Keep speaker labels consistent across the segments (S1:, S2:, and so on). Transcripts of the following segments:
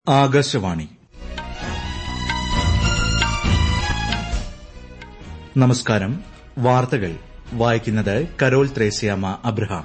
S1: ആകാശവാണി നമസ്കാരം വാർത്തകൾ വായിക്കുന്നത് കരോൾ ത്രേസ്യാമ്മ അബ്രഹാം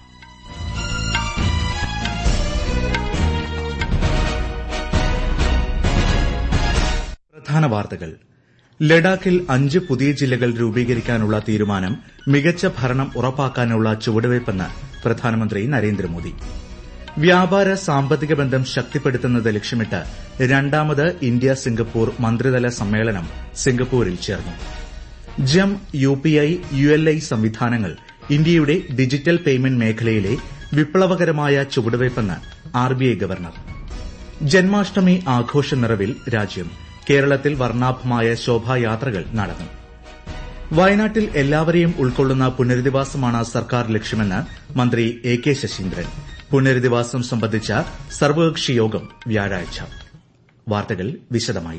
S1: പ്രധാന വാർത്തകൾ ലഡാക്കിൽ അഞ്ച് പുതിയ ജില്ലകൾ രൂപീകരിക്കാനുള്ള തീരുമാനം മികച്ച ഭരണം ഉറപ്പാക്കാനുള്ള ചുവടുവയ്പ്പെന്ന് പ്രധാനമന്ത്രി നരേന്ദ്രമോദി വ്യാപാര സാമ്പത്തിക ബന്ധം ശക്തിപ്പെടുത്തുന്നത് ലക്ഷ്യമിട്ട് രണ്ടാമത് ഇന്ത്യ സിംഗപ്പൂർ മന്ത്രിതല സമ്മേളനം സിംഗപ്പൂരിൽ ചേർന്നു ജം യുപിഐ യുഎൽഐ സംവിധാനങ്ങൾ ഇന്ത്യയുടെ ഡിജിറ്റൽ പേയ്മെന്റ് മേഖലയിലെ വിപ്ലവകരമായ ചുവടുവയ്പ്പെന്ന് ആർബിഐ ഗവർണർ ജന്മാഷ്ടമി ആഘോഷ നിറവിൽ രാജ്യം കേരളത്തിൽ വർണ്ണാഭമായ ശോഭായാത്രകൾ നടന്നു വയനാട്ടിൽ എല്ലാവരെയും ഉൾക്കൊള്ളുന്ന പുനരധിവാസമാണ് സർക്കാർ ലക്ഷ്യമെന്ന് മന്ത്രി എ കെ ശശീന്ദ്രൻ പുനരധിവാസം സംബന്ധിച്ച സർവകക്ഷി യോഗം വ്യാഴാഴ്ച വാർത്തകൾ വിശദമായി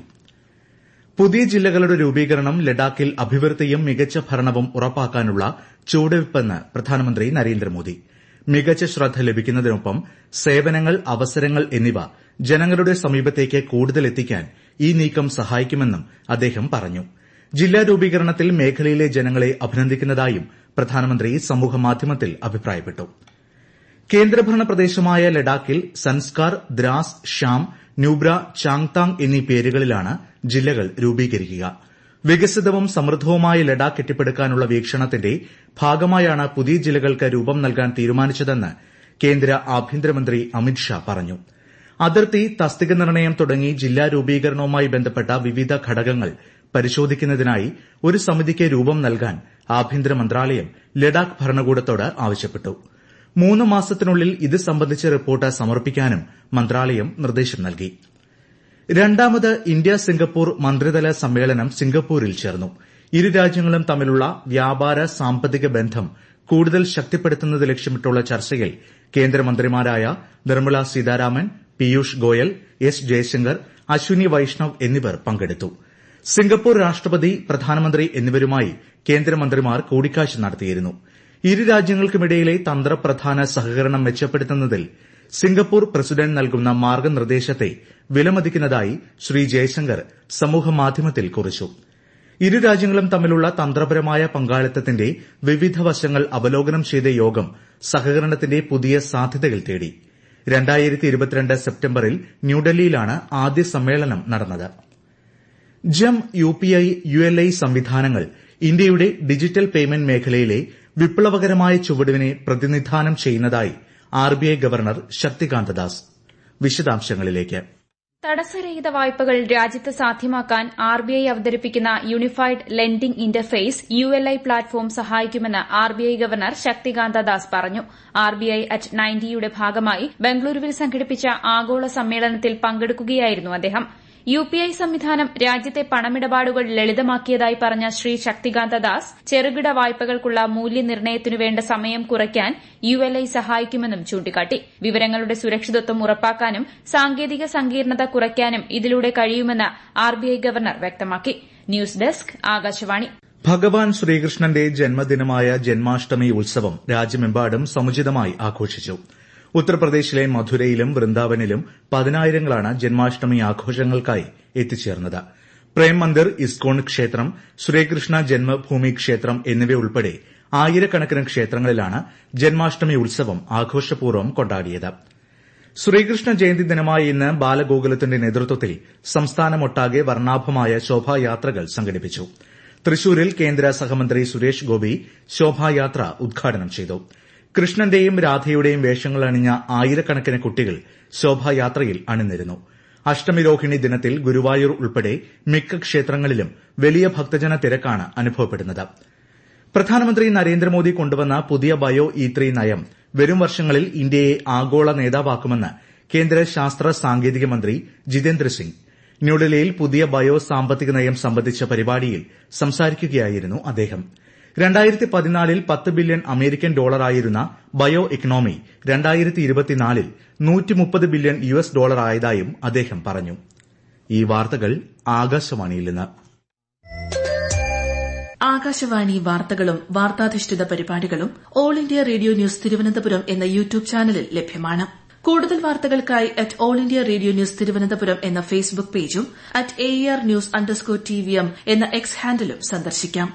S1: പുതിയ ജില്ലകളുടെ രൂപീകരണം ലഡാക്കിൽ അഭിവൃദ്ധിയും മികച്ച ഭരണവും ഉറപ്പാക്കാനുള്ള ചുവടുവയ്പ്പെന്ന് പ്രധാനമന്ത്രി നരേന്ദ്രമോദി മികച്ച ശ്രദ്ധ ലഭിക്കുന്നതിനൊപ്പം സേവനങ്ങൾ അവസരങ്ങൾ എന്നിവ ജനങ്ങളുടെ സമീപത്തേക്ക് കൂടുതൽ എത്തിക്കാൻ ഈ നീക്കം സഹായിക്കുമെന്നും അദ്ദേഹം പറഞ്ഞു ജില്ലാ രൂപീകരണത്തിൽ മേഖലയിലെ ജനങ്ങളെ അഭിനന്ദിക്കുന്നതായും പ്രധാനമന്ത്രി സമൂഹമാധ്യമത്തിൽ അഭിപ്രായപ്പെട്ടു കേന്ദ്രഭരണ പ്രദേശമായ ലഡാക്കിൽ സൻസ്കാർ ദ്രാസ് ഷാം ന്യൂബ്ര ചാങ്താങ് എന്നീ പേരുകളിലാണ് ജില്ലകൾ രൂപീകരിക്കുക വികസിതവും സമൃദ്ധവുമായ ലഡാക്ക് കെട്ടിപ്പടുക്കാനുള്ള വീക്ഷണത്തിന്റെ ഭാഗമായാണ് പുതിയ ജില്ലകൾക്ക് രൂപം നൽകാൻ തീരുമാനിച്ചതെന്ന് കേന്ദ്ര ആഭ്യന്തരമന്ത്രി അമിത്ഷാ പറഞ്ഞു അതിർത്തി തസ്തിക നിർണ്ണയം തുടങ്ങി ജില്ലാ രൂപീകരണവുമായി ബന്ധപ്പെട്ട വിവിധ ഘടകങ്ങൾ പരിശോധിക്കുന്നതിനായി ഒരു സമിതിക്ക് രൂപം നൽകാൻ ആഭ്യന്തര മന്ത്രാലയം ലഡാക്ക് ഭരണകൂടത്തോട് ആവശ്യപ്പെട്ടു മൂന്ന് മാസത്തിനുള്ളിൽ ഇത് സംബന്ധിച്ച റിപ്പോർട്ട് സമർപ്പിക്കാനും മന്ത്രാലയം നിർദ്ദേശം നൽകി രണ്ടാമത് ഇന്ത്യ സിംഗപ്പൂർ മന്ത്രിതല സമ്മേളനം സിംഗപ്പൂരിൽ ചേർന്നു ഇരു രാജ്യങ്ങളും തമ്മിലുള്ള വ്യാപാര സാമ്പത്തിക ബന്ധം കൂടുതൽ ശക്തിപ്പെടുത്തുന്നത് ലക്ഷ്യമിട്ടുള്ള ചർച്ചയിൽ കേന്ദ്രമന്ത്രിമാരായ നിർമ്മല സീതാരാമൻ പീയൂഷ് ഗോയൽ എസ് ജയശങ്കർ അശ്വിനി വൈഷ്ണവ് എന്നിവർ പങ്കെടുത്തു സിംഗപ്പൂർ രാഷ്ട്രപതി പ്രധാനമന്ത്രി എന്നിവരുമായി കേന്ദ്രമന്ത്രിമാർ കൂടിക്കാഴ്ച നടത്തിയിരുന്നു ഇരു രാജ്യങ്ങൾക്കുമിടയിലെ തന്ത്രപ്രധാന സഹകരണം മെച്ചപ്പെടുത്തുന്നതിൽ സിംഗപ്പൂർ പ്രസിഡന്റ് നൽകുന്ന മാർഗ്ഗനിർദ്ദേശത്തെ വിലമതിക്കുന്നതായി ശ്രീ ജയശങ്കർ സമൂഹമാധ്യമത്തിൽ കുറിച്ചു ഇരു രാജ്യങ്ങളും തമ്മിലുള്ള തന്ത്രപരമായ പങ്കാളിത്തത്തിന്റെ വിവിധ വശങ്ങൾ അവലോകനം ചെയ്ത യോഗം സഹകരണത്തിന്റെ പുതിയ സാധ്യതകൾ തേടി സെപ്റ്റംബറിൽ ന്യൂഡൽഹിയിലാണ് ആദ്യ സമ്മേളനം നടന്നത് ജം യുപിഐ യുഎൽഐ സംവിധാനങ്ങൾ ഇന്ത്യയുടെ ഡിജിറ്റൽ പേയ്മെന്റ് മേഖലയിലെ വിപ്ലവകരമായ ചുവടുവിനെ പ്രതിനിധാനം ചെയ്യുന്നതായി ആർബിഐ ഗവർണർ ശക്തികാന്ത ദാസ് വിശദാംശങ്ങളിലേക്ക്
S2: തടസ്സരഹിത വായ്പകൾ രാജ്യത്ത് സാധ്യമാക്കാൻ ആർബിഐ അവതരിപ്പിക്കുന്ന unified lending interface ULI platform സഹായിക്കുമെന്ന് ആർബിഐ ഗവർണർ ശക്തികാന്ത ദാസ് പറഞ്ഞു ആർബിഐ അറ്റ് നയൻറ്റിയുടെ ഭാഗമായി ബംഗളൂരുവിൽ സംഘടിപ്പിച്ച ആഗോള സമ്മേളനത്തിൽ പങ്കെടുക്കുകയായിരുന്നു അദ്ദേഹം യുപിഐ സംവിധാനം രാജ്യത്തെ പണമിടപാടുകൾ ലളിതമാക്കിയതായി പറഞ്ഞ ശ്രീ ശക്തികാന്ത ദാസ് ചെറുകിട വായ്പകൾക്കുള്ള മൂല്യനിർണ്ണയത്തിനു വേണ്ട സമയം കുറയ്ക്കാൻ യുഎൽഐ സഹായിക്കുമെന്നും ചൂണ്ടിക്കാട്ടി വിവരങ്ങളുടെ സുരക്ഷിതത്വം ഉറപ്പാക്കാനും സാങ്കേതിക സങ്കീർണത കുറയ്ക്കാനും ഇതിലൂടെ കഴിയുമെന്ന് ആർബിഐ ഗവർണർ വ്യക്തമാക്കി ന്യൂസ് ഡെസ്ക് ആകാശവാണി
S1: ഭഗവാൻ ശ്രീകൃഷ്ണന്റെ ജന്മദിനമായ ജന്മാഷ്ടമി ഉത്സവം രാജ്യമെമ്പാടും സമുചിതമായി ആഘോഷിച്ചു ഉത്തർപ്രദേശിലെ മധുരയിലും വൃന്ദാവനിലും പതിനായിരങ്ങളാണ് ജന്മാഷ്ടമി ആഘോഷങ്ങൾക്കായി എത്തിച്ചേർന്നത് പ്രേം മന്ദിർ ഇസ്കോൺ ക്ഷേത്രം ശ്രീകൃഷ്ണ ജന്മഭൂമി ക്ഷേത്രം എന്നിവയുൾപ്പെടെ ആയിരക്കണക്കിന് ക്ഷേത്രങ്ങളിലാണ് ജന്മാഷ്ടമി ഉത്സവം ആഘോഷപൂർവ്വം കൊണ്ടാടിയത് ശ്രീകൃഷ്ണ ജയന്തി ദിനമായ ഇന്ന് ബാലഗോകുലത്തിന്റെ നേതൃത്വത്തിൽ സംസ്ഥാനമൊട്ടാകെ വർണ്ണാഭമായ ശോഭായാത്രകൾ സംഘടിപ്പിച്ചു തൃശൂരിൽ കേന്ദ്ര സഹമന്ത്രി സുരേഷ് ഗോപി ശോഭായാത്ര ഉദ്ഘാടനം ചെയ്തു കൃഷ്ണന്റെയും രാധയുടെയും വേഷങ്ങൾ അണിഞ്ഞ ആയിരക്കണക്കിന് കുട്ടികൾ ശോഭായാത്രയിൽ അണിനിരുന്നു അഷ്ടമിരോഹിണി ദിനത്തിൽ ഗുരുവായൂർ ഉൾപ്പെടെ മിക്ക ക്ഷേത്രങ്ങളിലും വലിയ ഭക്തജന തിരക്കാണ് അനുഭവപ്പെടുന്നത് പ്രധാനമന്ത്രി നരേന്ദ്രമോദി കൊണ്ടുവന്ന പുതിയ ബയോ ഇ ത്രീ നയം വരും വർഷങ്ങളിൽ ഇന്ത്യയെ ആഗോള നേതാവാക്കുമെന്ന് കേന്ദ്ര ശാസ്ത്ര സാങ്കേതിക മന്ത്രി ജിതേന്ദ്ര സിംഗ് ന്യൂഡൽഹിയിൽ പുതിയ ബയോ സാമ്പത്തിക നയം സംബന്ധിച്ച പരിപാടിയിൽ സംസാരിക്കുകയായിരുന്നു അദ്ദേഹം രണ്ടായിരത്തി പതിനാലിൽ പത്ത് ബില്യൺ അമേരിക്കൻ ഡോളറായിരുന്ന ബയോ ഇക്കണോമി രണ്ടായിരത്തി ഇരുപത്തിനാലിൽ നൂറ്റിമുപ്പത് ബില്യൺ യു എസ് ഡോളറായതായും അദ്ദേഹം പറഞ്ഞു ഈ വാർത്തകൾ ആകാശവാണിയിൽ നിന്ന്
S3: ആകാശവാണി വാർത്തകളും വാർത്താധിഷ്ഠിത പരിപാടികളും All India Radio News Thiruvananthapuram എന്ന യൂട്യൂബ് ചാനലിൽ ലഭ്യമാണ് കൂടുതൽ വാർത്തകൾക്കായി at All India Radio News Thiruvananthapuram എന്ന ഫേസ്ബുക്ക് പേജും at A R news underscore T V M എന്ന എക്സ് ഹാൻഡിലും സന്ദർശിക്കാം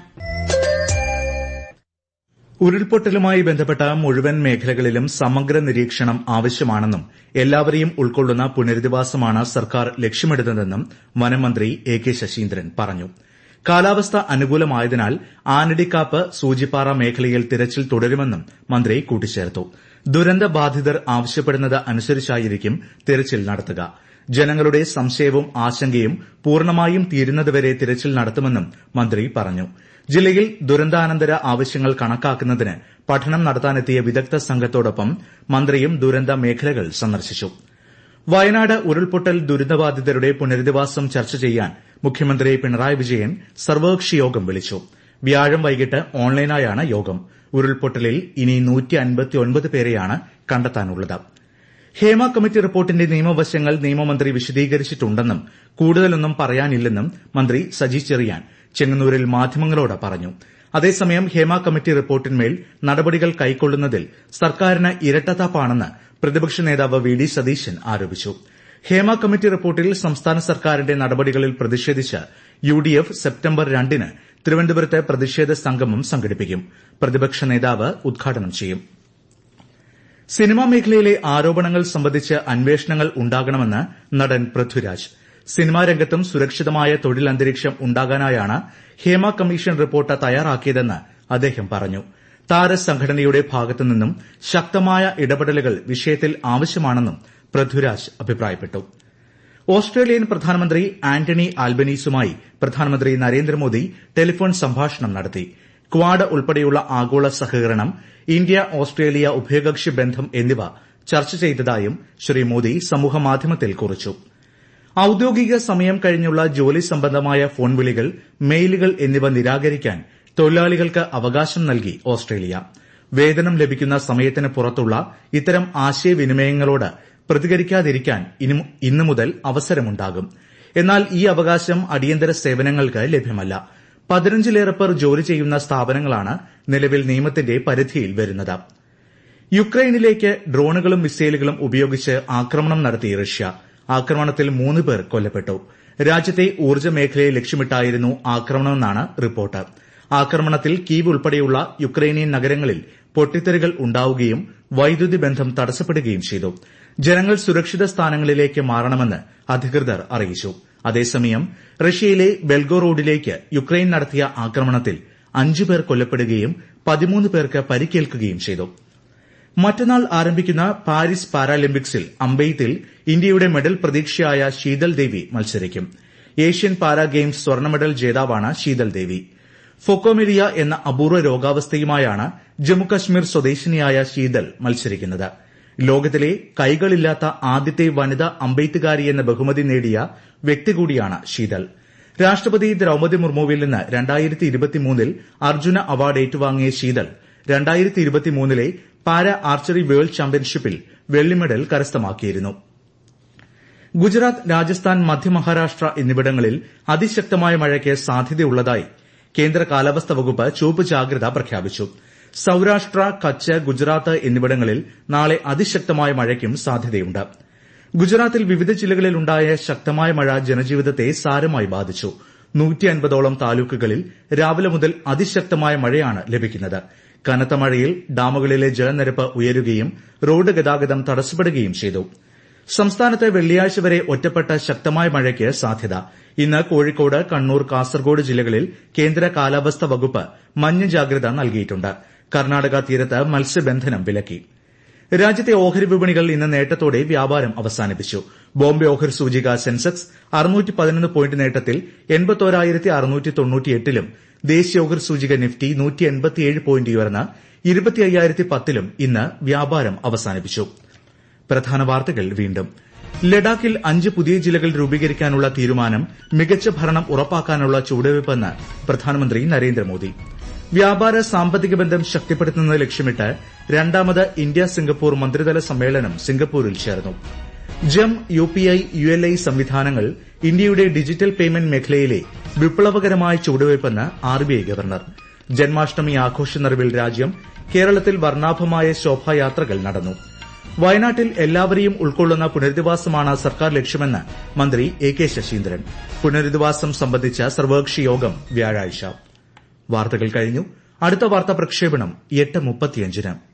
S1: ഉരുൾപൊട്ടലുമായി ബന്ധപ്പെട്ട മുഴുവൻ മേഖലകളിലും സമഗ്ര നിരീക്ഷണം ആവശ്യമാണെന്നും എല്ലാവരെയും ഉൾക്കൊള്ളുന്ന പുനരധിവാസമാണ് സർക്കാർ ലക്ഷ്യമിടുന്നതെന്നും വനമന്ത്രി എ കെ ശശീന്ദ്രൻ പറഞ്ഞു കാലാവസ്ഥ അനുകൂലമായതിനാൽ ആനടിക്കാപ്പ് സൂചിപ്പാറ മേഖലയിൽ തിരച്ചിൽ തുടരുമെന്നും മന്ത്രി കൂട്ടിച്ചേർത്തു ദുരന്ത ബാധിതർ ആവശ്യപ്പെടുന്നത് അനുസരിച്ചായിരിക്കും തിരച്ചിൽ നടത്തുക ജനങ്ങളുടെ സംശയവും ആശങ്കയും പൂർണ്ണമായും തീരുന്നതുവരെ തിരച്ചിൽ നടത്തുമെന്നും മന്ത്രി പറഞ്ഞു ജില്ലയിൽ ദുരന്താനന്തര ആവശ്യങ്ങൾ കണക്കാക്കുന്നതിന് പഠനം നടത്താനെത്തിയ വിദഗ്ധ സംഘത്തോടൊപ്പം മന്ത്രിയും ദുരന്ത മേഖലകൾ സന്ദർശിച്ചു വയനാട് ഉരുൾപൊട്ടൽ ദുരിതബാധിതരുടെ പുനരധിവാസം ചർച്ച ചെയ്യാൻ മുഖ്യമന്ത്രി പിണറായി വിജയൻ സർവകക്ഷി യോഗം വിളിച്ചു വ്യാഴം വൈകിട്ട് ഓൺലൈനായാണ് യോഗം ഉരുൾപൊട്ടലിൽ ഇനി പേരെയാണ് കണ്ടെത്താനുള്ളത് ഹേമ കമ്മിറ്റി റിപ്പോർട്ടിന്റെ നിയമവശങ്ങൾ നിയമമന്ത്രി വിശദീകരിച്ചിട്ടുണ്ടെന്നും കൂടുതലൊന്നും പറയാനില്ലെന്നും മന്ത്രി സജി ചെറിയാൻ ചെങ്ങന്നൂരിൽ മാധ്യമങ്ങളോട് പറഞ്ഞു അതേസമയം ഹേമ കമ്മിറ്റി റിപ്പോർട്ടിന്മേൽ നടപടികൾ കൈക്കൊള്ളുന്നതിൽ സർക്കാരിന് ഇരട്ടത്താപ്പാണെന്ന് പ്രതിപക്ഷ നേതാവ് വി ഡി സതീശൻ ആരോപിച്ചു ഹേമ കമ്മിറ്റി റിപ്പോർട്ടിൽ സംസ്ഥാന സർക്കാരിന്റെ നടപടികളിൽ പ്രതിഷേധിച്ച് യു ഡി എഫ് സെപ്റ്റംബർ രണ്ടിന് തിരുവനന്തപുരത്ത് പ്രതിഷേധ സംഗമം സംഘടിപ്പിക്കും പ്രതിപക്ഷ നേതാവ് ഉദ്ഘാടനം ചെയ്യും സിനിമാ മേഖലയിലെ ആരോപണങ്ങൾ സംബന്ധിച്ച് അന്വേഷണങ്ങൾ ഉണ്ടാകണമെന്ന് നടൻ പൃഥ്വിരാജ് സിനിമാ രംഗത്തും സുരക്ഷിതമായ തൊഴിലന്തരീക്ഷം ഉണ്ടാകാനായാണ് ഹേമ കമ്മീഷൻ റിപ്പോർട്ട് തയ്യാറാക്കിയതെന്ന് അദ്ദേഹം പറഞ്ഞു താരസംഘടനയുടെ ഭാഗത്തുനിന്നും ശക്തമായ ഇടപെടലുകൾ വിഷയത്തിൽ ആവശ്യമാണെന്നും പൃഥ്വിരാജ് അഭിപ്രായപ്പെട്ടു ഓസ്ട്രേലിയൻ പ്രധാനമന്ത്രി ആന്റണി ആൽബനീസുമായി പ്രധാനമന്ത്രി നരേന്ദ്രമോദി ടെലിഫോൺ സംഭാഷണം നടത്തി ക്വാഡ് ഉൾപ്പെടെയുള്ള ആഗോള സഹകരണം ഇന്ത്യ ഓസ്ട്രേലിയ ഉഭയകക്ഷി ബന്ധം എന്നിവ ചർച്ച ചെയ്തതായും ശ്രീ മോദി സമൂഹമാധ്യമത്തിൽ കുറിച്ചു ഔദ്യോഗിക സമയം കഴിഞ്ഞുള്ള ജോലി സംബന്ധമായ ഫോൺ വിളികൾ മെയിലുകൾ എന്നിവ നിരാകരിക്കാൻ തൊഴിലാളികൾക്ക് അവകാശം നൽകി ഓസ്ട്രേലിയ വേതനം ലഭിക്കുന്ന സമയത്തിന് പുറത്തുള്ള ഇത്തരം ആശയവിനിമയങ്ങളോട് പ്രതികരിക്കാതിരിക്കാൻ ഇന്നു മുതൽ അവസരമുണ്ടാകും എന്നാൽ ഈ അവകാശം അടിയന്തര സേവനങ്ങൾക്ക് ലഭ്യമല്ല പതിനഞ്ചിലേറെ പേർ ജോലി ചെയ്യുന്ന സ്ഥാപനങ്ങളാണ് നിലവിൽ നിയമത്തിന്റെ പരിധിയിൽ വരുന്നത് യുക്രൈനിലേക്ക് ഡ്രോണുകളും മിസൈലുകളും ഉപയോഗിച്ച് ആക്രമണം നടത്തി റഷ്യ ആക്രമണത്തിൽ മൂന്ന് പേർ കൊല്ലപ്പെട്ടു രാജ്യത്തെ ഊർജ്ജ മേഖലയെ ലക്ഷ്യമിട്ടായിരുന്നു ആക്രമണമെന്നാണ് റിപ്പോർട്ട് ആക്രമണത്തിൽ കീവ് ഉൾപ്പെടെയുള്ള യുക്രൈനിയൻ നഗരങ്ങളിൽ പൊട്ടിത്തെറികൾ ഉണ്ടാവുകയും വൈദ്യുതി ബന്ധം തടസ്സപ്പെടുകയും ചെയ്തു ജനങ്ങൾ സുരക്ഷിത സ്ഥാനങ്ങളിലേക്ക് മാറണമെന്ന് അധികൃതർ അറിയിച്ചു അതേസമയം റഷ്യയിലെ ബെൽഗോറോഡിലേക്ക് യുക്രൈൻ നടത്തിയ ആക്രമണത്തിൽ അഞ്ചു പേർ കൊല്ലപ്പെടുകയും പതിമൂന്ന് പേർക്ക് പരിക്കേൽക്കുകയും ചെയ്തു മറ്റന്നാൾ ആരംഭിക്കുന്ന പാരീസ് പാരാലിമ്പിക്സിൽ അമ്പെയ്ത്തിൽ ഇന്ത്യയുടെ മെഡൽ പ്രതീക്ഷയായ ശീതൽ ദേവി മത്സരിക്കും ഏഷ്യൻ പാരാ ഗെയിംസ് സ്വർണ്ണ മെഡൽ ജേതാവാണ് ശീതൽ ദേവി ഫൊക്കോമിലിയ എന്ന അപൂർവ രോഗാവസ്ഥയുമായാണ് ജമ്മുകശ്മീർ സ്വദേശിനിയായ ശീതൽ മത്സരിക്കുന്നത് ലോകത്തിലെ കൈകളില്ലാത്ത ആദ്യത്തെ വനിതാ അമ്പെയ്ത്തുകാരി എന്ന ബഹുമതി നേടിയ വ്യക്തി കൂടിയാണ് ശീതൽ രാഷ്ട്രപതി ദ്രൌപതി മുർമുവിൽ നിന്ന് ൽ അർജുന അവാർഡ് ഏറ്റുവാങ്ങിയ ശീതൽ ലെ പാരാ ആർച്ചറി വേൾഡ് ചാമ്പ്യൻഷിപ്പിൽ വെള്ളി മെഡൽ കരസ്ഥമാക്കിയിരുന്നു ഗുജറാത്ത് രാജസ്ഥാൻ മധ്യമഹാരാഷ്ട്ര എന്നിവിടങ്ങളിൽ അതിശക്തമായ മഴയ്ക്ക് സാധ്യതയുള്ളതായി കേന്ദ്ര കാലാവസ്ഥാ വകുപ്പ് ചുവപ്പ് ജാഗ്രത പ്രഖ്യാപിച്ചു സൌരാഷ്ട്ര കച്ച് ഗുജറാത്ത് എന്നിവിടങ്ങളിൽ നാളെ അതിശക്തമായ മഴയ്ക്കും സാധ്യതയുണ്ട് ഗുജറാത്തിൽ വിവിധ ജില്ലകളിൽ ഉണ്ടായ ശക്തമായ മഴ ജനജീവിതത്തെ സാരമായി ബാധിച്ചു നൂറ്റിയൻപതോളം താലൂക്കുകളിൽ രാവിലെ മുതൽ അതിശക്തമായ മഴയാണ് ലഭിക്കുന്നത് കനത്ത മഴയിൽ ഡാമുകളിലെ ജലനിരപ്പ് ഉയരുകയും റോഡ് ഗതാഗതം തടസ്സപ്പെടുകയും ചെയ്തു സംസ്ഥാനത്ത് വെള്ളിയാഴ്ച വരെ ഒറ്റപ്പെട്ട ശക്തമായ മഴയ്ക്ക് സാധ്യത ഇന്ന് കോഴിക്കോട് കണ്ണൂർ കാസർഗോഡ് ജില്ലകളിൽ കേന്ദ്ര കാലാവസ്ഥാ വകുപ്പ് മഞ്ഞ ജാഗ്രത നൽകിയിട്ടുണ്ട് കർണാടക തീരത്ത് മത്സ്യബന്ധനം വിലക്കി രാജ്യത്തെ ഓഹരി വിപണികൾ ഇന്ന് നേട്ടത്തോടെ വ്യാപാരം അവസാനിപ്പിച്ചു ബോംബെ ഓഹരി സൂചിക സെൻസെക്സ് പോയിന്റ് നേട്ടത്തിൽ ലും ദേശീയ ഓഹരി സൂചിക നിഫ്റ്റി പോയിന്റ് ഉയർന്ന് ലും ഇന്ന് വ്യാപാരം അവസാനിപ്പിച്ചു പ്രധാന വാർത്തകൾ വീണ്ടും ലഡാക്കിൽ അഞ്ച് പുതിയ ജില്ലകൾ രൂപീകരിക്കാനുള്ള തീരുമാനം മികച്ച ഭരണം ഉറപ്പാക്കാനുള്ള ചുവടുവയ്പ്പെന്ന് പ്രധാനമന്ത്രി നരേന്ദ്രമോദി വ്യാപാര സാമ്പത്തിക ബന്ധം ശക്തിപ്പെടുത്തുന്നത് ലക്ഷ്യമിട്ട് രണ്ടാമത് ഇന്ത്യ സിംഗപ്പൂർ മന്ത്രിതല സമ്മേളനം സിംഗപ്പൂരിൽ ചേർന്നു ജം യുപിഐ യുഎൽഐ സംവിധാനങ്ങൾ ഇന്ത്യയുടെ ഡിജിറ്റൽ പേയ്മെന്റ് മേഖലയിലെ വിപ്ലവകരമായ ചുവടുവയ്പ്പെന്ന് ആർബിഐ ഗവർണർ ജന്മാഷ്ടമി ആഘോഷ നിറവിൽ രാജ്യം കേരളത്തിൽ വർണ്ണാഭമായ ശോഭായാത്രകൾ നടന്നു വയനാട്ടിൽ എല്ലാവരെയും ഉൾക്കൊള്ളുന്ന പുനരധിവാസമാണ് സർക്കാർ ലക്ഷ്യമെന്ന് മന്ത്രി എ കെ ശശീന്ദ്രൻ പുനരധിവാസം സംബന്ധിച്ച സർവകക്ഷി യോഗം വ്യാഴാഴ്ച വാർത്തകൾ കഴിഞ്ഞു അടുത്ത വാർത്താ പ്രക്ഷേപണം എട്ട് മുപ്പത്തിയഞ്ചിന്